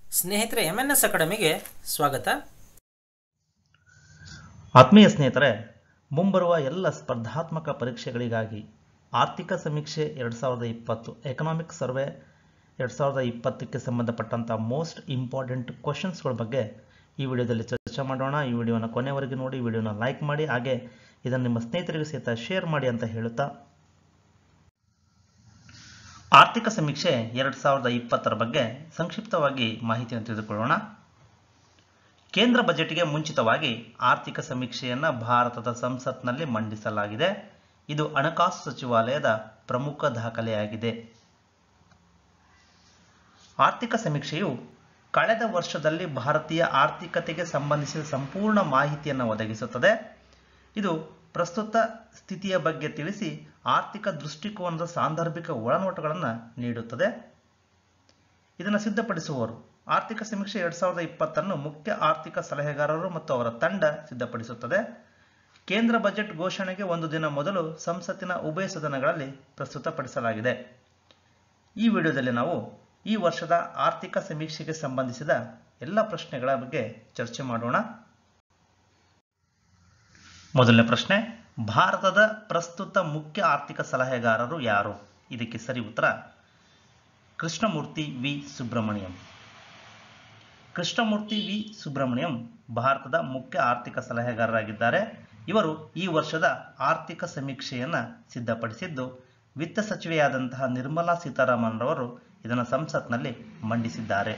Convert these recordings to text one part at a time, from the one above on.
ಸ್ನೇಹಿತರೆ M N S ಅಕಾಡೆಮಿಗೆ ಸ್ವಾಗತ ಆತ್ಮೀಯ ಸ್ನೇಹಿತರೆ ಮುಂಬರುವ ಎಲ್ಲ ಸ್ಪರ್ಧಾತ್ಮಕ ಪರೀಕ್ಷೆಗಳಿಗಾಗಿ ಆರ್ಥಿಕ ಸಮೀಕ್ಷೆ ಎರಡು ಸಾವಿರದ ಇಪ್ಪತ್ತು ಎಕನಾಮಿಕ್ ಸರ್ವೆ ಎರಡು ಸಾವಿರದ ಇಪ್ಪತ್ತಕ್ಕೆ ಸಂಬಂಧಪಟ್ಟಂಥ ಮೋಸ್ಟ್ ಇಂಪಾರ್ಟೆಂಟ್ ಕ್ವಶನ್ಸ್ಗಳ ಬಗ್ಗೆ ಈ ವಿಡಿಯೋದಲ್ಲಿ ಚರ್ಚೆ ಮಾಡೋಣ ಈ ವಿಡಿಯೋನ ಕೊನೆವರೆಗೆ ನೋಡಿ ಈ ವಿಡಿಯೋನ ಲೈಕ್ ಮಾಡಿ ಹಾಗೆ ಇದನ್ನು ನಿಮ್ಮ ಸ್ನೇಹಿತರಿಗೂ ಸಹಿತ ಶೇರ್ ಮಾಡಿ ಅಂತ ಹೇಳುತ್ತಾ ಆರ್ಥಿಕ ಸಮೀಕ್ಷೆ ಎರಡು ಸಾವಿರದ ಇಪ್ಪತ್ತರ ಬಗ್ಗೆ ಸಂಕ್ಷಿಪ್ತವಾಗಿ ಮಾಹಿತಿಯನ್ನು ತಿಳಿದುಕೊಳ್ಳೋಣ ಕೇಂದ್ರ ಬಜೆಟ್ಗೆ ಮುಂಚಿತವಾಗಿ ಆರ್ಥಿಕ ಸಮೀಕ್ಷೆಯನ್ನು ಭಾರತದ ಸಂಸತ್ನಲ್ಲಿ ಮಂಡಿಸಲಾಗಿದೆ ಇದು ಹಣಕಾಸು ಸಚಿವಾಲಯದ ಪ್ರಮುಖ ದಾಖಲೆಯಾಗಿದೆ ಆರ್ಥಿಕ ಸಮೀಕ್ಷೆಯು ಕಳೆದ ವರ್ಷದಲ್ಲಿ ಭಾರತೀಯ ಆರ್ಥಿಕತೆಗೆ ಸಂಬಂಧಿಸಿದ ಸಂಪೂರ್ಣ ಮಾಹಿತಿಯನ್ನು ಒದಗಿಸುತ್ತದೆ ಇದು ಪ್ರಸ್ತುತ ಸ್ಥಿತಿಯ ಬಗ್ಗೆ ತಿಳಿಸಿ ಆರ್ಥಿಕ ದೃಷ್ಟಿಕೋನದ ಸಾಂದರ್ಭಿಕ ಒಳನೋಟಗಳನ್ನು ನೀಡುತ್ತದೆ ಇದನ್ನು ಸಿದ್ಧಪಡಿಸುವವರು ಆರ್ಥಿಕ ಸಮೀಕ್ಷೆ ಎರಡ್ ಸಾವಿರದ ಇಪ್ಪತ್ತನ್ನು ಮುಖ್ಯ ಆರ್ಥಿಕ ಸಲಹೆಗಾರರು ಮತ್ತು ಅವರ ತಂಡ ಸಿದ್ಧಪಡಿಸುತ್ತದೆ ಕೇಂದ್ರ ಬಜೆಟ್ ಘೋಷಣೆಗೆ ಒಂದು ದಿನ ಮೊದಲು ಸಂಸತ್ತಿನ ಉಭಯ ಸದನಗಳಲ್ಲಿ ಪ್ರಸ್ತುತಪಡಿಸಲಾಗಿದೆ ಈ ವಿಡಿಯೋದಲ್ಲಿ ನಾವು ಈ ವರ್ಷದ ಆರ್ಥಿಕ ಸಮೀಕ್ಷೆಗೆ ಸಂಬಂಧಿಸಿದ ಎಲ್ಲ ಪ್ರಶ್ನೆಗಳ ಬಗ್ಗೆ ಚರ್ಚೆ ಮಾಡೋಣ ಮೊದಲನೇ ಪ್ರಶ್ನೆ ಭಾರತದ ಪ್ರಸ್ತುತ ಮುಖ್ಯ ಆರ್ಥಿಕ ಸಲಹೆಗಾರರು ಯಾರು ಇದಕ್ಕೆ ಸರಿ ಉತ್ತರ ಕೃಷ್ಣಮೂರ್ತಿ ವಿ ಸುಬ್ರಹ್ಮಣ್ಯಂ ಕೃಷ್ಣಮೂರ್ತಿ ವಿ ಸುಬ್ರಹ್ಮಣ್ಯಂ ಭಾರತದ ಮುಖ್ಯ ಆರ್ಥಿಕ ಸಲಹೆಗಾರರಾಗಿದ್ದಾರೆ ಇವರು ಈ ವರ್ಷದ ಆರ್ಥಿಕ ಸಮೀಕ್ಷೆಯನ್ನು ಸಿದ್ಧಪಡಿಸಿದ್ದು ವಿತ್ತ ಸಚಿವೆಯಾದಂತಹ ನಿರ್ಮಲಾ ಸೀತಾರಾಮನ್ ರವರು ಇದನ್ನು ಸಂಸತ್ನಲ್ಲಿ ಮಂಡಿಸಿದ್ದಾರೆ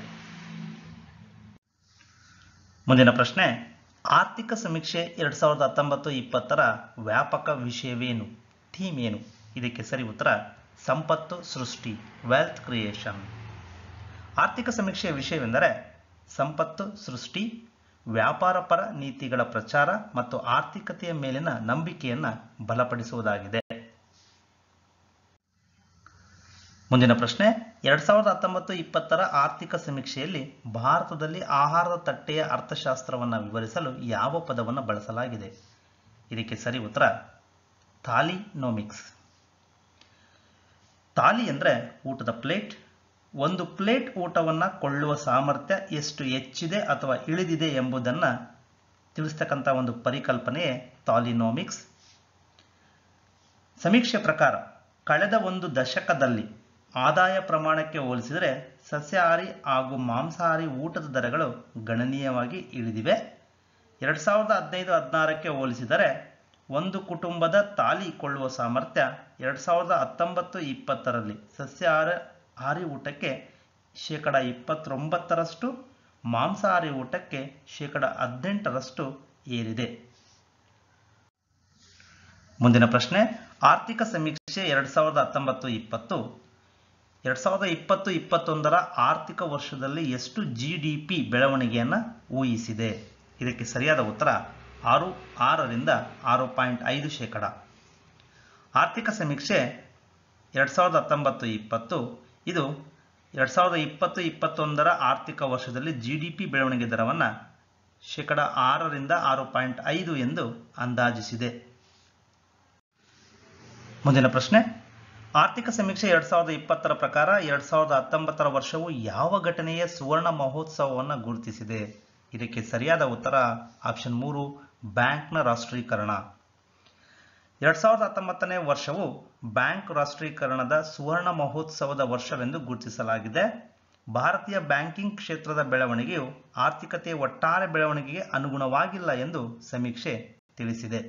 ಮುಂದಿನ ಪ್ರಶ್ನೆ ಆರ್ಥಿಕ ಸಮೀಕ್ಷೆ ಎರಡ್ ಸಾವಿರದ ಹತ್ತೊಂಬತ್ತು ಇಪ್ಪತ್ತರ ವ್ಯಾಪಕ ವಿಷಯವೇನು ಥೀಮ್ ಏನು ಇದಕ್ಕೆ ಸರಿ ಉತ್ತರ ಸಂಪತ್ತು ಸೃಷ್ಟಿ ವೆಲ್ತ್ ಕ್ರಿಯೇಷನ್ ಆರ್ಥಿಕ ಸಮೀಕ್ಷೆಯ ವಿಷಯವೆಂದರೆ ಸಂಪತ್ತು ಸೃಷ್ಟಿ ವ್ಯಾಪಾರ ಪರ ನೀತಿಗಳ ಪ್ರಚಾರ ಮತ್ತು ಆರ್ಥಿಕತೆಯ ಮೇಲಿನ ನಂಬಿಕೆಯನ್ನು ಬಲಪಡಿಸುವುದಾಗಿದೆ ಮುಂದಿನ ಪ್ರಶ್ನೆ ಎರಡ್ ಸಾವಿರದ ಹತ್ತೊಂಬತ್ತು ಇಪ್ಪತ್ತರ ಆರ್ಥಿಕ ಸಮೀಕ್ಷೆಯಲ್ಲಿ ಭಾರತದಲ್ಲಿ ಆಹಾರದ ತಟ್ಟೆಯ ಅರ್ಥಶಾಸ್ತ್ರವನ್ನು ವಿವರಿಸಲು ಯಾವ ಪದವನ್ನು ಬಳಸಲಾಗಿದೆ ಇದಕ್ಕೆ ಸರಿ ಉತ್ತರ ಥಾಲಿನೋಮಿಕ್ಸ್ ತಾಲಿ ಅಂದರೆ ಊಟದ ಪ್ಲೇಟ್ ಒಂದು ಪ್ಲೇಟ್ ಊಟವನ್ನು ಕೊಳ್ಳುವ ಸಾಮರ್ಥ್ಯ ಎಷ್ಟು ಹೆಚ್ಚಿದೆ ಅಥವಾ ಇಳಿದಿದೆ ಎಂಬುದನ್ನು ತಿಳಿಸ್ತಕ್ಕಂಥ ಒಂದು ಪರಿಕಲ್ಪನೆಯೇ ತಾಲಿನೋಮಿಕ್ಸ್ ಸಮೀಕ್ಷೆ ಪ್ರಕಾರ ಕಳೆದ ಒಂದು ದಶಕದಲ್ಲಿ ಆದಾಯ ಪ್ರಮಾಣಕ್ಕೆ ಹೋಲಿಸಿದರೆ ಸಸ್ಯಾಹಾರಿ ಹಾಗೂ ಮಾಂಸಾಹಾರಿ ಊಟದ ದರಗಳು ಗಣನೀಯವಾಗಿ ಇಳಿದಿವೆ ಎರಡು ಸಾವಿರದ ಹದಿನೈದು ಹದಿನಾರಕ್ಕೆ ಹೋಲಿಸಿದರೆ ಒಂದು ಕುಟುಂಬದ ತಾಲಿ ಕೊಳ್ಳುವ ಸಾಮರ್ಥ್ಯ ಎರಡು ಸಾವಿರದ ಹತ್ತೊಂಬತ್ತು ಇಪ್ಪತ್ತರಲ್ಲಿ ಸಸ್ಯಾಹಾರಿ ಊಟಕ್ಕೆ ಶೇಕಡ ಇಪ್ಪತ್ತೊಂಬತ್ತರಷ್ಟು ಮಾಂಸಾಹಾರಿ ಊಟಕ್ಕೆ ಶೇಕಡ ಹದಿನೆಂಟರಷ್ಟು ಏರಿದೆ ಮುಂದಿನ ಪ್ರಶ್ನೆ ಆರ್ಥಿಕ ಸಮೀಕ್ಷೆ ಎರಡು ಸಾವಿರದ ಹತ್ತೊಂಬತ್ತು ಇಪ್ಪತ್ತು ಎರಡ್ ಸಾವಿರದ ಇಪ್ಪತ್ತು ಇಪ್ಪತ್ತೊಂದರ ಆರ್ಥಿಕ ವರ್ಷದಲ್ಲಿ ಎಷ್ಟು ಜಿ ಡಿ ಪಿ ಬೆಳವಣಿಗೆಯನ್ನು ಊಹಿಸಿದೆ ಇದಕ್ಕೆ ಸರಿಯಾದ ಉತ್ತರ ಆರು ಆರರಿಂದ ಆರು ಪಾಯಿಂಟ್ ಐದು ಶೇಕಡ ಆರ್ಥಿಕ ಸಮೀಕ್ಷೆ ಎರಡ್ ಸಾವಿರದ ಹತ್ತೊಂಬತ್ತು ಇಪ್ಪತ್ತು ಇದು ಎರಡ್ ಸಾವಿರದ ಇಪ್ಪತ್ತು ಇಪ್ಪತ್ತೊಂದರ ಆರ್ಥಿಕ ವರ್ಷದಲ್ಲಿ ಜಿ ಡಿ ಪಿ ಬೆಳವಣಿಗೆ ದರವನ್ನು ಶೇಕಡ ಆರರಿಂದ ಆರು ಪಾಯಿಂಟ್ ಐದು ಎಂದು ಅಂದಾಜಿಸಿದೆ ಮುಂದಿನ ಪ್ರಶ್ನೆ ಆರ್ಥಿಕ ಸಮೀಕ್ಷೆ ಎರಡ್ ಸಾವಿರದ ಇಪ್ಪತ್ತರ ಪ್ರಕಾರ ಎರಡ್ ಸಾವಿರದ ಹತ್ತೊಂಬತ್ತರ ವರ್ಷವು ಯಾವ ಘಟನೆಯ ಸುವರ್ಣ ಮಹೋತ್ಸವವನ್ನು ಗುರುತಿಸಿದೆ ಇದಕ್ಕೆ ಸರಿಯಾದ ಉತ್ತರ ಆಪ್ಷನ್ ಮೂರು ಬ್ಯಾಂಕ್ನ ರಾಷ್ಟ್ರೀಕರಣ ಎರಡ್ ಸಾವಿರದ ಹತ್ತೊಂಬತ್ತನೇ ವರ್ಷವು ಬ್ಯಾಂಕ್ ರಾಷ್ಟ್ರೀಕರಣದ ಸುವರ್ಣ ಮಹೋತ್ಸವದ ವರ್ಷವೆಂದು ಗುರುತಿಸಲಾಗಿದೆ ಭಾರತೀಯ ಬ್ಯಾಂಕಿಂಗ್ ಕ್ಷೇತ್ರದ ಬೆಳವಣಿಗೆಯು ಆರ್ಥಿಕತೆಯ ಒಟ್ಟಾರೆ ಬೆಳವಣಿಗೆಗೆ ಅನುಗುಣವಾಗಿಲ್ಲ ಎಂದು ಸಮೀಕ್ಷೆ ತಿಳಿಸಿದೆ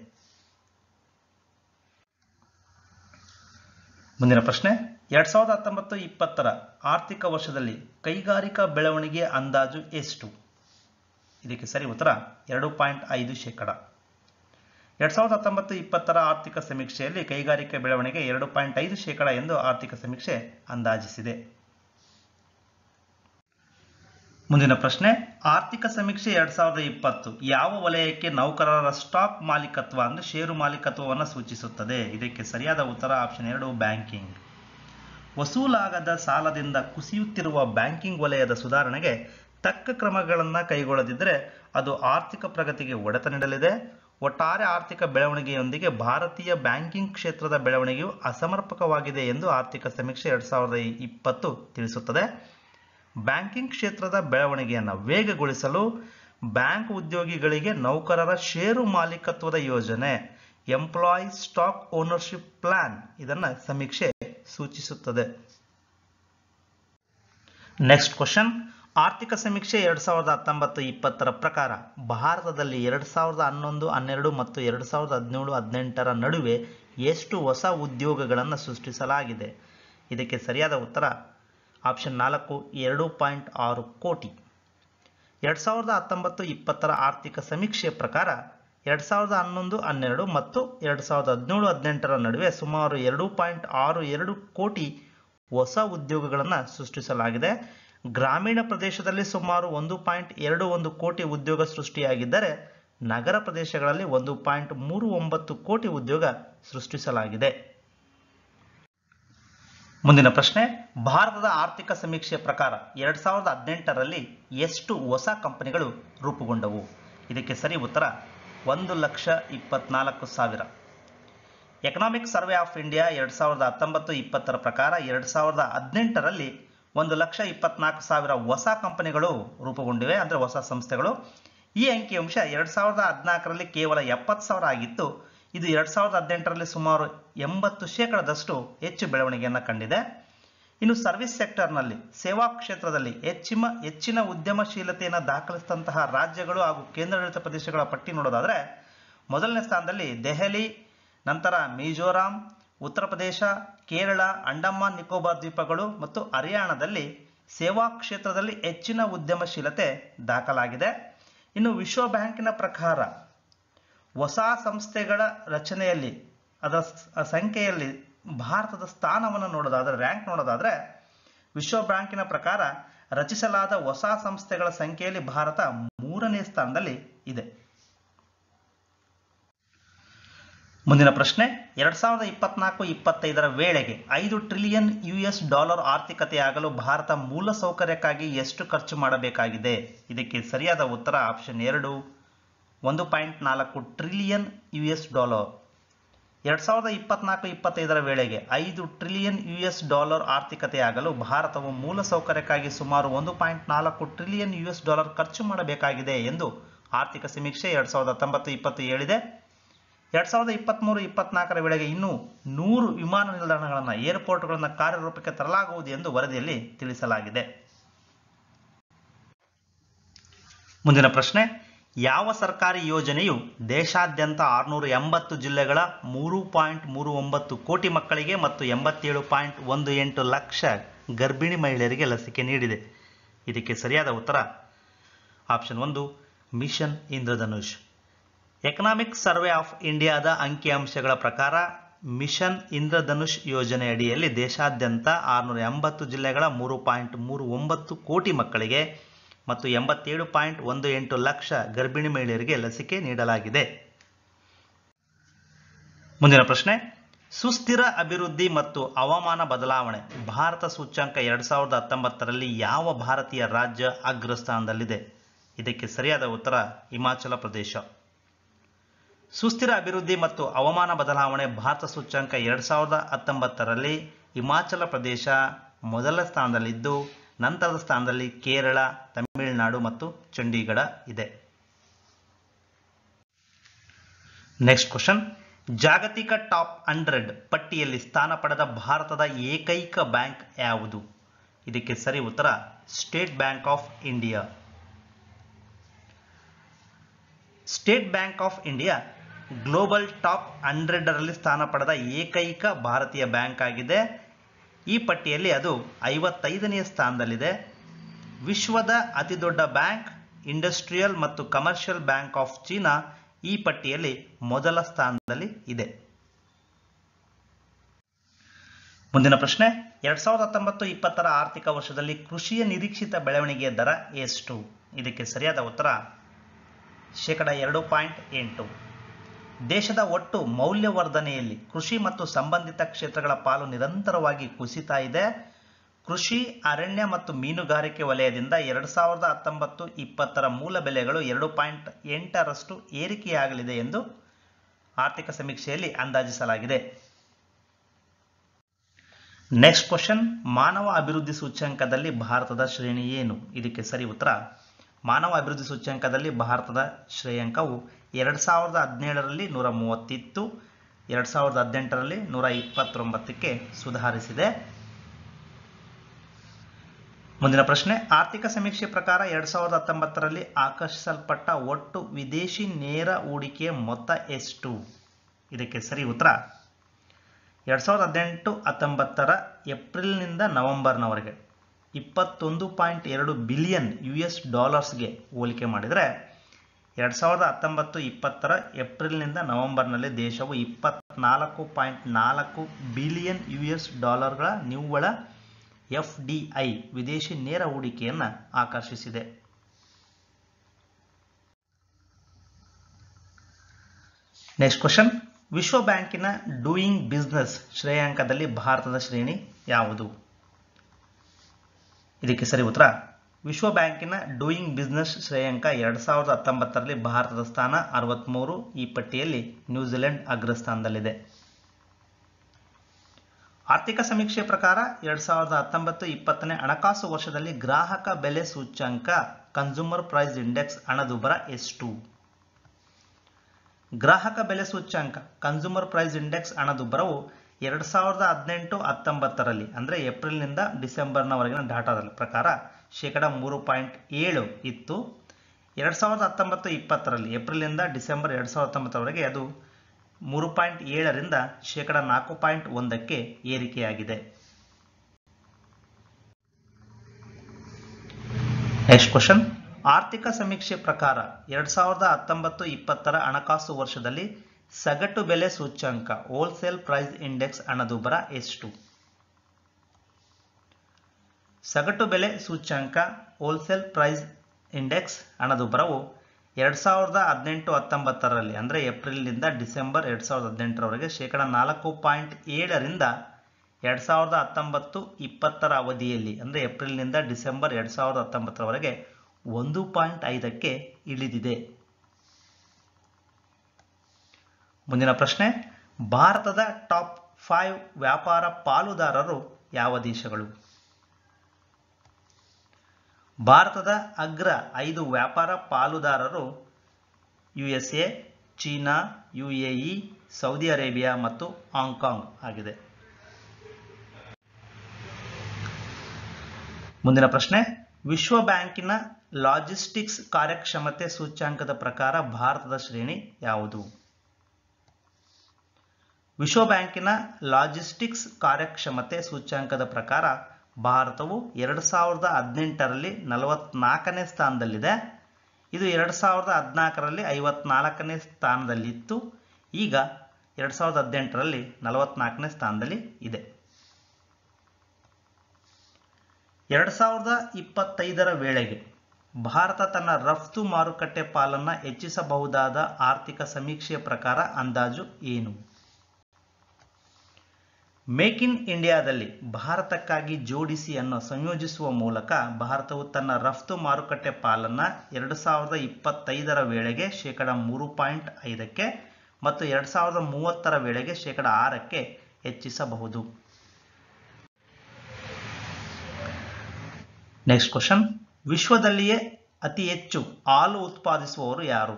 ಮುಂದಿನ ಪ್ರಶ್ನೆ ಎರಡ್ ಸಾವಿರದ ಹತ್ತೊಂಬತ್ತು ಇಪ್ಪತ್ತರ ಆರ್ಥಿಕ ವರ್ಷದಲ್ಲಿ ಕೈಗಾರಿಕಾ ಬೆಳವಣಿಗೆ ಅಂದಾಜು ಎಷ್ಟು ಇದಕ್ಕೆ ಸರಿ ಉತ್ತರ ಎರಡು ಪಾಯಿಂಟ್ ಐದು ಶೇಕಡ ಎರಡ್ ಸಾವಿರದ ಹತ್ತೊಂಬತ್ತು ಇಪ್ಪತ್ತರ ಆರ್ಥಿಕ ಸಮೀಕ್ಷೆಯಲ್ಲಿ ಕೈಗಾರಿಕಾ ಬೆಳವಣಿಗೆ ಎರಡು ಪಾಯಿಂಟ್ ಐದು ಶೇಕಡ ಎಂದು ಆರ್ಥಿಕ ಸಮೀಕ್ಷೆ ಅಂದಾಜಿಸಿದೆ ಮುಂದಿನ ಪ್ರಶ್ನೆ ಆರ್ಥಿಕ ಸಮೀಕ್ಷೆ ಎರಡ್ ಸಾವಿರದ ಇಪ್ಪತ್ತು ಯಾವ ವಲಯಕ್ಕೆ ನೌಕರರ ಸ್ಟಾಕ್ ಮಾಲೀಕತ್ವ ಅಂದರೆ ಷೇರು ಮಾಲೀಕತ್ವವನ್ನು ಸೂಚಿಸುತ್ತದೆ ಇದಕ್ಕೆ ಸರಿಯಾದ ಉತ್ತರ ಆಪ್ಷನ್ ಎರಡು ಬ್ಯಾಂಕಿಂಗ್ ವಸೂಲಾಗದ ಸಾಲದಿಂದ ಕುಸಿಯುತ್ತಿರುವ ಬ್ಯಾಂಕಿಂಗ್ ವಲಯದ ಸುಧಾರಣೆಗೆ ತಕ್ಕ ಕ್ರಮಗಳನ್ನು ಕೈಗೊಳ್ಳದಿದ್ದರೆ ಅದು ಆರ್ಥಿಕ ಪ್ರಗತಿಗೆ ಒಡೆತ ನೀಡಲಿದೆ ಒಟ್ಟಾರೆ ಆರ್ಥಿಕ ಬೆಳವಣಿಗೆಯೊಂದಿಗೆ ಭಾರತೀಯ ಬ್ಯಾಂಕಿಂಗ್ ಕ್ಷೇತ್ರದ ಬೆಳವಣಿಗೆಯು ಅಸಮರ್ಪಕವಾಗಿದೆ ಎಂದು ಆರ್ಥಿಕ ಸಮೀಕ್ಷೆ ಎರಡ್ ಸಾವಿರದ ಇಪ್ಪತ್ತು ತಿಳಿಸುತ್ತದೆ ಬ್ಯಾಂಕಿಂಗ್ ಕ್ಷೇತ್ರದ ಬೆಳವಣಿಗೆಯನ್ನು ವೇಗಗೊಳಿಸಲು ಬ್ಯಾಂಕ್ ಉದ್ಯೋಗಿಗಳಿಗೆ ನೌಕರರ ಷೇರು ಮಾಲೀಕತ್ವದ ಯೋಜನೆ ಎಂಪ್ಲಾಯ್ ಸ್ಟಾಕ್ ಓನರ್ಶಿಪ್ ಪ್ಲಾನ್ ಇದನ್ನು ಸಮೀಕ್ಷೆ ಸೂಚಿಸುತ್ತದೆ ನೆಕ್ಸ್ಟ್ ಕ್ವಶನ್ ಆರ್ಥಿಕ ಸಮೀಕ್ಷೆ ಎರಡ್ ಸಾವಿರದ ಹತ್ತೊಂಬತ್ತು ಇಪ್ಪತ್ತರ ಪ್ರಕಾರ ಭಾರತದಲ್ಲಿ ಎರಡ್ ಸಾವಿರದ ಹನ್ನೊಂದು ಹನ್ನೆರಡು ಮತ್ತು ಎರಡ್ ಸಾವಿರದ ಹದಿನೇಳು ಹದಿನೆಂಟರ ನಡುವೆ ಎಷ್ಟು ಹೊಸ ಉದ್ಯೋಗಗಳನ್ನು ಸೃಷ್ಟಿಸಲಾಗಿದೆ ಇದಕ್ಕೆ ಸರಿಯಾದ ಉತ್ತರ ಆಪ್ಷನ್ ನಾಲ್ಕು ಎರಡು ಪಾಯಿಂಟ್ ಆರು ಕೋಟಿ ಎರಡ್ ಸಾವಿರದ ಹತ್ತೊಂಬತ್ತು ಇಪ್ಪತ್ತರ ಆರ್ಥಿಕ ಸಮೀಕ್ಷೆಯ ಪ್ರಕಾರ ಎರಡ್ ಸಾವಿರದ ಹನ್ನೊಂದು ಹನ್ನೆರಡು ಮತ್ತು ಎರಡ್ ಸಾವಿರದ ಹದಿನೇಳು ಹದಿನೆಂಟರ ನಡುವೆ ಸುಮಾರು ಎರಡು ಪಾಯಿಂಟ್ ಆರು ಎರಡು ಕೋಟಿ ಹೊಸ ಉದ್ಯೋಗಗಳನ್ನು ಸೃಷ್ಟಿಸಲಾಗಿದೆ ಗ್ರಾಮೀಣ ಪ್ರದೇಶದಲ್ಲಿ ಸುಮಾರು ಒಂದು ಪಾಯಿಂಟ್ ಎರಡು ಒಂದು ಕೋಟಿ ಉದ್ಯೋಗ ಸೃಷ್ಟಿಯಾಗಿದ್ದರೆ ನಗರ ಪ್ರದೇಶಗಳಲ್ಲಿ ಒಂದು ಪಾಯಿಂಟ್ ಮೂರು ಒಂಬತ್ತು ಕೋಟಿ ಉದ್ಯೋಗ ಸೃಷ್ಟಿಸಲಾಗಿದೆ ಮುಂದಿನ ಪ್ರಶ್ನೆ ಭಾರತದ ಆರ್ಥಿಕ ಸಮೀಕ್ಷೆಯ ಪ್ರಕಾರ ಎರಡ್ ಸಾವಿರದ ಹದಿನೆಂಟರಲ್ಲಿ ಎಷ್ಟು ಹೊಸ ಕಂಪನಿಗಳು ರೂಪುಗೊಂಡವು ಇದಕ್ಕೆ ಸರಿ ಉತ್ತರ ಒಂದು ಲಕ್ಷ ಇಪ್ಪತ್ನಾಲ್ಕು ಸಾವಿರ ಎಕನಾಮಿಕ್ ಸರ್ವೆ ಆಫ್ ಇಂಡಿಯಾ ಎರಡ್ ಸಾವಿರದ ಹತ್ತೊಂಬತ್ತು ಇಪ್ಪತ್ತರ ಪ್ರಕಾರ ಎರಡ್ ಸಾವಿರದ ಹದಿನೆಂಟರಲ್ಲಿ ಒಂದು ಲಕ್ಷ ಇಪ್ಪತ್ನಾಲ್ಕು ಸಾವಿರ ಹೊಸ ಕಂಪನಿಗಳು ರೂಪುಗೊಂಡಿವೆ ಅಂದರೆ ಹೊಸ ಸಂಸ್ಥೆಗಳು ಈ ಅಂಕಿಅಂಶ ಎರಡ್ ಸಾವಿರದ ಹದಿನಾಲ್ಕರಲ್ಲಿ ಕೇವಲ ಎಪ್ಪತ್ತು ಸಾವಿರ ಆಗಿತ್ತು ಇದು ಎರಡ್ ಸಾವಿರದ ಹದಿನೆಂಟರಲ್ಲಿ ಸುಮಾರು ಎಂಬತ್ತು ಶೇಕಡದಷ್ಟು ಹೆಚ್ಚು ಬೆಳವಣಿಗೆಯನ್ನು ಕಂಡಿದೆ ಇನ್ನು ಸರ್ವಿಸ್ ಸೆಕ್ಟರ್ನಲ್ಲಿ ಸೇವಾ ಕ್ಷೇತ್ರದಲ್ಲಿ ಹೆಚ್ಚಿನ ಹೆಚ್ಚಿನ ಉದ್ಯಮಶೀಲತೆಯನ್ನು ದಾಖಲಿಸಿದಂತಹ ರಾಜ್ಯಗಳು ಹಾಗೂ ಕೇಂದ್ರಾಡಳಿತ ಪ್ರದೇಶಗಳ ಪಟ್ಟಿ ನೋಡೋದಾದರೆ ಮೊದಲನೇ ಸ್ಥಾನದಲ್ಲಿ ದೆಹಲಿ ನಂತರ ಮಿಜೋರಾಂ ಉತ್ತರ ಪ್ರದೇಶ ಕೇರಳ ಅಂಡಮಾನ್ ನಿಕೋಬಾರ್ ದ್ವೀಪಗಳು ಮತ್ತು ಹರಿಯಾಣದಲ್ಲಿ ಸೇವಾ ಕ್ಷೇತ್ರದಲ್ಲಿ ಹೆಚ್ಚಿನ ಉದ್ಯಮಶೀಲತೆ ದಾಖಲಾಗಿದೆ ಇನ್ನು ವಿಶ್ವ ಬ್ಯಾಂಕಿನ ಪ್ರಕಾರ ಹೊಸ ಸಂಸ್ಥೆಗಳ ರಚನೆಯಲ್ಲಿ ಅದರ ಸ- ಸಂಖ್ಯೆಯಲ್ಲಿ ಭಾರತದ ಸ್ಥಾನವನ್ನು ನೋಡೋದಾದ್ರೆ ರ್ಯಾಂಕ್ ನೋಡೋದಾದ್ರೆ ವಿಶ್ವ ಬ್ಯಾಂಕಿನ ಪ್ರಕಾರ ರಚಿಸಲಾದ ಹೊಸ ಸಂಸ್ಥೆಗಳ ಸಂಖ್ಯೆಯಲ್ಲಿ ಭಾರತ ಮೂರನೇ ಸ್ಥಾನದಲ್ಲಿ ಇದೆ ಮುಂದಿನ ಪ್ರಶ್ನೆ ಎರಡ್ ಸಾವಿರದ ಇಪ್ಪತ್ನಾಲ್ಕು ಇಪ್ಪತ್ತೈದರ ವೇಳೆಗೆ ಐದು ಟ್ರಿಲಿಯನ್ ಯು ಎಸ್ ಡಾಲರ್ ಆರ್ಥಿಕತೆಯಾಗಲು ಭಾರತ ಮೂಲಸೌಕರ್ಯಕ್ಕಾಗಿ ಎಷ್ಟು ಖರ್ಚು ಮಾಡಬೇಕಾಗಿದೆ ಇದಕ್ಕೆ ಸರಿಯಾದ ಉತ್ತರ ಆಪ್ಷನ್ ಎರಡು ಒಂದು ಪಾಯಿಂಟ್ ನಾಲ್ಕು ಟ್ರಿಲಿಯನ್ ಯು ಎಸ್ ಡಾಲರ್ ಎರಡ್ ಸಾವಿರದ ಇಪ್ಪತ್ನಾಲ್ಕು ಇಪ್ಪತ್ತೈದರ ವೇಳೆಗೆ ಐದು ಟ್ರಿಲಿಯನ್ ಯು ಎಸ್ ಡಾಲರ್ ಆರ್ಥಿಕತೆಯಾಗಲು ಭಾರತವು ಮೂಲಸೌಕರ್ಯಕ್ಕಾಗಿ ಸುಮಾರು ಒಂದು ಪಾಯಿಂಟ್ ನಾಲ್ಕು ಟ್ರಿಲಿಯನ್ ಯು ಎಸ್ ಡಾಲರ್ ಖರ್ಚು ಮಾಡಬೇಕಾಗಿದೆ ಎಂದು ಆರ್ಥಿಕ ಸಮೀಕ್ಷೆ ಎರಡ್ ಸಾವಿರದ ಹತ್ತೊಂಬತ್ತು ಇಪ್ಪತ್ತು ಹೇಳಿದೆ ಎರಡ್ ಸಾವಿರದ ಇಪ್ಪತ್ತ್ಮೂರು ಇಪ್ಪತ್ನಾಲ್ಕರ ವೇಳೆಗೆ ಇನ್ನೂ ನೂರು ವಿಮಾನ ನಿಲ್ದಾಣಗಳನ್ನು ಏರ್ಪೋರ್ಟ್ಗಳನ್ನು ಕಾರ್ಯರೂಪಕ್ಕೆ ತರಲಾಗುವುದು ಎಂದು ವರದಿಯಲ್ಲಿ ತಿಳಿಸಲಾಗಿದೆ ಮುಂದಿನ ಪ್ರಶ್ನೆ ಯಾವ ಸರ್ಕಾರಿ ಯೋಜನೆಯು ದೇಶಾದ್ಯಂತ ಆರುನೂರ ಎಂಬತ್ತು ಜಿಲ್ಲೆಗಳ ಮೂರು ಪಾಯಿಂಟ್ ಮೂರು ಒಂಬತ್ತು ಕೋಟಿ ಮಕ್ಕಳಿಗೆ ಮತ್ತು ಎಂಬತ್ತೇಳು ಪಾಯಿಂಟ್ ಒಂದು ಎಂಟು ಲಕ್ಷ ಗರ್ಭಿಣಿ ಮಹಿಳೆಯರಿಗೆ ಲಸಿಕೆ ನೀಡಿದೆ ಇದಕ್ಕೆ ಸರಿಯಾದ ಉತ್ತರ ಆಪ್ಷನ್ ಒಂದು mission Indradhanush economic survey of ಇಂಡಿಯಾದ ಅಂಕಿಅಂಶಗಳ ಪ್ರಕಾರ ಮಿಷನ್ ಇಂದ್ರಧನುಷ್ ಯೋಜನೆ ಅಡಿಯಲ್ಲಿ ದೇಶಾದ್ಯಂತ ಆರುನೂರ ಎಂಬತ್ತು ಜಿಲ್ಲೆಗಳ ಮೂರು ಪಾಯಿಂಟ್ ಮೂರು ಒಂಬತ್ತು ಕೋಟಿ ಮಕ್ಕಳಿಗೆ ಮತ್ತು ಎಂಬತ್ತೇಳು ಪಾಯಿಂಟ್ ಒಂದು ಎಂಟು ಲಕ್ಷ ಗರ್ಭಿಣಿ ಮಹಿಳೆಯರಿಗೆ ಲಸಿಕೆ ನೀಡಲಾಗಿದೆ ಮುಂದಿನ ಪ್ರಶ್ನೆ ಸುಸ್ಥಿರ ಅಭಿವೃದ್ಧಿ ಮತ್ತು ಹವಾಮಾನ ಬದಲಾವಣೆ ಭಾರತ ಸೂಚ್ಯಂಕ ಎರಡ್ ಸಾವಿರದ ಹತ್ತೊಂಬತ್ತರಲ್ಲಿ ಯಾವ ಭಾರತೀಯ ರಾಜ್ಯ ಅಗ್ರಸ್ಥಾನದಲ್ಲಿದೆ ಇದಕ್ಕೆ ಸರಿಯಾದ ಉತ್ತರ ಹಿಮಾಚಲ ಪ್ರದೇಶ ಸುಸ್ಥಿರ ಅಭಿವೃದ್ಧಿ ಮತ್ತು ಹವಾಮಾನ ಬದಲಾವಣೆ ಭಾರತ ಸೂಚ್ಯಂಕ ಎರಡ್ ಸಾವಿರದ ಹತ್ತೊಂಬತ್ತರಲ್ಲಿ ಹಿಮಾಚಲ ಪ್ರದೇಶ ಮೊದಲ ಸ್ಥಾನದಲ್ಲಿದ್ದು ನಂತರದ ಸ್ಥಾನದಲ್ಲಿ ಕೇರಳ ತಮಿಳುನಾಡು ಮತ್ತು ಚಂಡೀಗಢ ಇದೆ ನೆಕ್ಸ್ಟ್ ಕ್ವಶನ್ ಜಾಗತಿಕ ಟಾಪ್ ಹಂಡ್ರೆಡ್ ಪಟ್ಟಿಯಲ್ಲಿ ಸ್ಥಾನ ಪಡೆದ ಭಾರತದ ಏಕೈಕ ಬ್ಯಾಂಕ್ ಯಾವುದು ಇದಕ್ಕೆ ಸರಿ ಉತ್ತರ State Bank of India State Bank of India global top ಹಂಡ್ರೆಡರಲ್ಲಿ ಸ್ಥಾನ ಪಡೆದ ಏಕೈಕ ಭಾರತೀಯ ಬ್ಯಾಂಕ್ ಆಗಿದೆ ಈ ಪಟ್ಟಿಯಲ್ಲಿ ಅದು ಐವತ್ತೈದನೆಯ ಸ್ಥಾನದಲ್ಲಿದೆ ವಿಶ್ವದ ಅತಿದೊಡ್ಡ ಬ್ಯಾಂಕ್ ಇಂಡಸ್ಟ್ರಿಯಲ್ ಮತ್ತು ಕಮರ್ಷಿಯಲ್ ಬ್ಯಾಂಕ್ ಆಫ್ ಚೀನಾ ಈ ಪಟ್ಟಿಯಲ್ಲಿ ಮೊದಲ ಸ್ಥಾನದಲ್ಲಿ ಇದೆ ಮುಂದಿನ ಪ್ರಶ್ನೆ ಎರಡ್ ಸಾವಿರದ ಹತ್ತೊಂಬತ್ತು ಇಪ್ಪತ್ತರ ಆರ್ಥಿಕ ವರ್ಷದಲ್ಲಿ ಕೃಷಿಯ ನಿರೀಕ್ಷಿತ ಬೆಳವಣಿಗೆಯ ದರ ಎಷ್ಟು ಇದಕ್ಕೆ ಸರಿಯಾದ ಉತ್ತರ ಶೇಕಡ ಎರಡು ಪಾಯಿಂಟ್ ಎಂಟು ದೇಶದ ಒಟ್ಟು ಮೌಲ್ಯವರ್ಧನೆಯಲ್ಲಿ ಕೃಷಿ ಮತ್ತು ಸಂಬಂಧಿತ ಕ್ಷೇತ್ರಗಳ ಪಾಲು ನಿರಂತರವಾಗಿ ಕುಸಿತಾ ಇದೆ ಕೃಷಿ ಅರಣ್ಯ ಮತ್ತು ಮೀನುಗಾರಿಕೆ ವಲಯದಿಂದ ಎರಡು ಸಾವಿರದ ಹತ್ತೊಂಬತ್ತು ಇಪ್ಪತ್ತರ ಮೂಲ ಬೆಲೆಗಳು ಎರಡು ಪಾಯಿಂಟ್ ಎಂಟರಷ್ಟು ಏರಿಕೆಯಾಗಲಿದೆ ಎಂದು ಆರ್ಥಿಕ ಸಮೀಕ್ಷೆಯಲ್ಲಿ ಅಂದಾಜಿಸಲಾಗಿದೆ ನೆಕ್ಸ್ಟ್ ಕ್ವಶನ್ ಮಾನವ ಅಭಿವೃದ್ಧಿ ಸೂಚ್ಯಂಕದಲ್ಲಿ ಭಾರತದ ಶ್ರೇಣಿ ಏನು ಇದಕ್ಕೆ ಸರಿ ಉತ್ತರ ಮಾನವ ಅಭಿವೃದ್ಧಿ ಸೂಚ್ಯಂಕದಲ್ಲಿ ಭಾರತದ ಶ್ರೇಯಾಂಕವು ಎರಡು ಸಾವಿರದ ಹದಿನೇಳರಲ್ಲಿ ನೂರ ಮೂವತ್ತಿತ್ತು ಎರಡು ಸಾವಿರದ ಹದಿನೆಂಟರಲ್ಲಿ ನೂರ ಇಪ್ಪತ್ತೊಂಬತ್ತಕ್ಕೆ ಸುಧಾರಿಸಿದೆ ಮುಂದಿನ ಪ್ರಶ್ನೆ ಆರ್ಥಿಕ ಸಮೀಕ್ಷೆ ಪ್ರಕಾರ ಎರಡ್ ಸಾವಿರದ ಹತ್ತೊಂಬತ್ತರಲ್ಲಿ ಆಕರ್ಷಿಸಲ್ಪಟ್ಟ ಒಟ್ಟು ವಿದೇಶಿ ನೇರ ಹೂಡಿಕೆಯ ಮೊತ್ತ ಎಷ್ಟು ಇದಕ್ಕೆ ಸರಿ ಉತ್ತರ ಎರಡ್ ಸಾವಿರದ ಹದಿನೆಂಟು ಹತ್ತೊಂಬತ್ತರ ಏಪ್ರಿಲ್ನಿಂದ ನವೆಂಬರ್ನವರೆಗೆ ಇಪ್ಪತ್ತೊಂದು ಪಾಯಿಂಟ್ ಎರಡು ಬಿಲಿಯನ್ ಯು ಎಸ್ ಡಾಲರ್ಸ್ಗೆ ಹೋಲಿಕೆ ಮಾಡಿದರೆ ಎರಡು ಸಾವಿರದ ಹತ್ತೊಂಬತ್ತು ಇಪ್ಪತ್ತರ ಏಪ್ರಿಲ್ನಿಂದ ನವೆಂಬರ್ನಲ್ಲಿ ದೇಶವು ಇಪ್ಪತ್ನಾಲ್ಕು ಪಾಯಿಂಟ್ ನಾಲ್ಕು ಬಿಲಿಯನ್ ಯು ಎಸ್ ಡಾಲರ್ಗಳ ನಿವ್ವಳ ಎಫ್ ಡಿ ಐ ವಿದೇಶಿ ನೇರ ಹೂಡಿಕೆಯನ್ನು ಆಕರ್ಷಿಸಿದೆ ನೆಕ್ಸ್ಟ್ ಕ್ವಶನ್ ವಿಶ್ವ ಬ್ಯಾಂಕಿನ ಡೂಯಿಂಗ್ ಬಿಸ್ನೆಸ್ ಶ್ರೇಯಾಂಕದಲ್ಲಿ ಭಾರತದ ಶ್ರೇಣಿ ಯಾವುದು ಇದಕ್ಕೆ ಸರಿ ಉತ್ತರ ವಿಶ್ವ ಬ್ಯಾಂಕಿನ ಡೂಯಿಂಗ್ ಬಿಸ್ನೆಸ್ ಶ್ರೇಯಾಂಕ ಎರಡ್ ಸಾವಿರದ ಹತ್ತೊಂಬತ್ತರಲ್ಲಿ ಭಾರತದ ಸ್ಥಾನ ಅರವತ್ಮೂರು ಈ ಪಟ್ಟಿಯಲ್ಲಿ ನ್ಯೂಜಿಲೆಂಡ್ ಅಗ್ರಸ್ಥಾನದಲ್ಲಿದೆ ಆರ್ಥಿಕ ಸಮೀಕ್ಷೆ ಪ್ರಕಾರ ಎರಡ್ ಸಾವಿರದ ಹತ್ತೊಂಬತ್ತು ಇಪ್ಪತ್ತನೇ ಹಣಕಾಸು ವರ್ಷದಲ್ಲಿ ಗ್ರಾಹಕ ಬೆಲೆ ಸೂಚ್ಯಂಕ ಕನ್ಸ್ಯೂಮರ್ ಪ್ರೈಸ್ ಇಂಡೆಕ್ಸ್ ಹಣದುಬ್ಬರ ಎಷ್ಟು ಗ್ರಾಹಕ ಬೆಲೆ ಸೂಚ್ಯಂಕ ಕನ್ಸ್ಯೂಮರ್ ಪ್ರೈಸ್ ಇಂಡೆಕ್ಸ್ ಹಣದುಬ್ಬರವು ಎರಡ್ ಸಾವಿರದ ಹದಿನೆಂಟು ಹತ್ತೊಂಬತ್ತರಲ್ಲಿ ಅಂದರೆ ಏಪ್ರಿಲ್ನಿಂದ ಡಿಸೆಂಬರ್ನವರೆಗಿನ ಡಾಟಾದ ಪ್ರಕಾರ ಶೇಕಡ ಮೂರು ಪಾಯಿಂಟ್ ಏಳು ಇತ್ತು ಎರಡ್ ಸಾವಿರದ ಹತ್ತೊಂಬತ್ತು ಇಪ್ಪತ್ತರಲ್ಲಿ ಏಪ್ರಿಲ್ನಿಂದ ಡಿಸೆಂಬರ್ ಎರಡ್ ಸಾವಿರದ ಹತ್ತೊಂಬತ್ತರವರೆಗೆ ಅದು ಮೂರು ಪಾಯಿಂಟ್ ಏಳರಿಂದ ಶೇಕಡ ನಾಲ್ಕು ಪಾಯಿಂಟ್ ಒಂದಕ್ಕೆ ಏರಿಕೆಯಾಗಿದೆ ನೆಕ್ಸ್ಟ್ ಕ್ವಶನ್ ಆರ್ಥಿಕ ಸಮೀಕ್ಷೆ ಪ್ರಕಾರ ಎರಡ್ ಸಾವಿರದ ಹತ್ತೊಂಬತ್ತು ಇಪ್ಪತ್ತರ ಹಣಕಾಸು ವರ್ಷದಲ್ಲಿ ಸಗಟು ಬೆಲೆ ಸೂಚ್ಯಂಕ ಹೋಲ್ಸೇಲ್ ಪ್ರೈಸ್ ಇಂಡೆಕ್ಸ್ ಹಣದುಬ್ಬರ ಎಷ್ಟು ಸಗಟು ಬೆಲೆ ಸೂಚ್ಯಂಕ ಹೋಲ್ಸೇಲ್ ಪ್ರೈಸ್ ಇಂಡೆಕ್ಸ್ ಹಣದುಬ್ಬರವು ಎರಡ್ ಸಾವಿರದ ಹದಿನೆಂಟು ಹತ್ತೊಂಬತ್ತರಲ್ಲಿ ಅಂದರೆ ಏಪ್ರಿಲ್ನಿಂದ ಡಿಸೆಂಬರ್ ಎರಡ್ ಸಾವಿರದ ಹದಿನೆಂಟರವರೆಗೆ ಶೇಕಡ ನಾಲ್ಕು ಪಾಯಿಂಟ್ ಏಳರಿಂದ ಎರಡ್ ಸಾವಿರದ ಹತ್ತೊಂಬತ್ತು ಇಪ್ಪತ್ತರ ಅವಧಿಯಲ್ಲಿ ಅಂದರೆ ಏಪ್ರಿಲ್ನಿಂದ ಡಿಸೆಂಬರ್ ಎರಡ್ ಸಾವಿರದ ಹತ್ತೊಂಬತ್ತರವರೆಗೆ ಒಂದು ಪಾಯಿಂಟ್ ಐದಕ್ಕೆ ಇಳಿದಿದೆ ಮುಂದಿನ ಪ್ರಶ್ನೆ ಭಾರತದ ಟಾಪ್ ಫೈವ್ ವ್ಯಾಪಾರ ಪಾಲುದಾರರು ಯಾವ ದೇಶಗಳು ಭಾರತದ ಅಗ್ರ ಐದು ವ್ಯಾಪಾರ ಪಾಲುದಾರರು U S A China U A E Saudi Arabia ಮತ್ತು ಹಾಂಗ್ಕಾಂಗ್ ಆಗಿದೆ ಮುಂದಿನ ಪ್ರಶ್ನೆ ವಿಶ್ವ ಬ್ಯಾಂಕಿನ ಲಾಜಿಸ್ಟಿಕ್ಸ್ ಕಾರ್ಯಕ್ಷಮತೆ ಸೂಚ್ಯಾಂಕದ ಪ್ರಕಾರ ಭಾರತದ ಶ್ರೇಣಿ ಯಾವುದು ವಿಶ್ವ ಬ್ಯಾಂಕಿನ ಲಾಜಿಸ್ಟಿಕ್ಸ್ ಕಾರ್ಯಕ್ಷಮತೆ ಸೂಚ್ಯಾಂಕದ ಪ್ರಕಾರ ಭಾರತವು ಎರಡು ಸಾವಿರದ ಹದಿನೆಂಟರಲ್ಲಿ ನಲವತ್ನಾಲ್ಕನೇ ಸ್ಥಾನದಲ್ಲಿದೆ ಇದು ಎರಡು ಸಾವಿರದ ಹದಿನಾಲ್ಕರಲ್ಲಿ ಐವತ್ನಾಲ್ಕನೇ ಸ್ಥಾನದಲ್ಲಿತ್ತು ಈಗ ಎರಡು ಸಾವಿರದ ಹದಿನೆಂಟರಲ್ಲಿ ನಲವತ್ನಾಲ್ಕನೇ ಸ್ಥಾನದಲ್ಲಿ ಇದೆ ಎರಡು ಸಾವಿರದ ಇಪ್ಪತ್ತೈದರ ವೇಳೆಗೆ ಭಾರತ ತನ್ನ ರಫ್ತು ಮಾರುಕಟ್ಟೆ ಪಾಲನ್ನು ಹೆಚ್ಚಿಸಬಹುದಾದ ಆರ್ಥಿಕ ಸಮೀಕ್ಷೆಯ ಪ್ರಕಾರ ಅಂದಾಜು ಏನು ಮೇಕ್ ಇನ್ ಇಂಡಿಯಾದಲ್ಲಿ ಭಾರತಕ್ಕಾಗಿ ಜೋಡಿಸಿ ಅನ್ನು ಸಂಯೋಜಿಸುವ ಮೂಲಕ ಭಾರತವು ತನ್ನ ರಫ್ತು ಮಾರುಕಟ್ಟೆ ಪಾಲನ್ನು ಎರಡು ಸಾವಿರದ ಇಪ್ಪತ್ತೈದರ ವೇಳೆಗೆ ಶೇಕಡ ಮೂರು ಪಾಯಿಂಟ್ ಐದಕ್ಕೆ ಮತ್ತು ಎರಡು ಸಾವಿರದ ಮೂವತ್ತರ ವೇಳೆಗೆ ಶೇಕಡ ಆರಕ್ಕೆ ಹೆಚ್ಚಿಸಬಹುದು ನೆಕ್ಸ್ಟ್ ಕ್ವಶನ್ ವಿಶ್ವದಲ್ಲಿಯೇ ಅತಿ ಹೆಚ್ಚು ಹಾಲು ಉತ್ಪಾದಿಸುವವರು ಯಾರು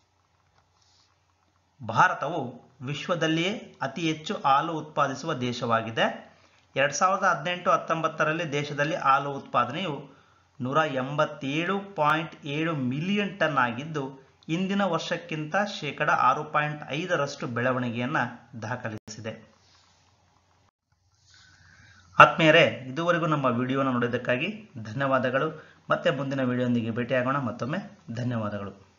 ಭಾರತವು ವಿಶ್ವದಲ್ಲಿಯೇ ಅತಿ ಹೆಚ್ಚು ಹಾಲು ಉತ್ಪಾದಿಸುವ ದೇಶವಾಗಿದೆ ಎರಡು ಸಾವಿರದ ಹದಿನೆಂಟು ಹತ್ತೊಂಬತ್ತರಲ್ಲಿ ದೇಶದಲ್ಲಿ ಹಾಲು ಉತ್ಪಾದನೆಯು ನೂರ ಎಂಬತ್ತೇಳು ಪಾಯಿಂಟ್ ಏಳು ಮಿಲಿಯನ್ ಟನ್ ಆಗಿದ್ದು ಇಂದಿನ ವರ್ಷಕ್ಕಿಂತ ಶೇಕಡ ಆರು ಪಾಯಿಂಟ್ ಐದರಷ್ಟು ಬೆಳವಣಿಗೆಯನ್ನು ದಾಖಲಿಸಿದೆ ಆತ್ಮೀಯರೇ ಇದುವರೆಗೂ ನಮ್ಮ ವಿಡಿಯೋನ ನೋಡಿದ್ದಕ್ಕಾಗಿ ಧನ್ಯವಾದಗಳು ಮತ್ತೆ ಮುಂದಿನ ವಿಡಿಯೋದೊಂದಿಗೆ ಭೇಟಿಯಾಗೋಣ ಮತ್ತೊಮ್ಮೆ ಧನ್ಯವಾದಗಳು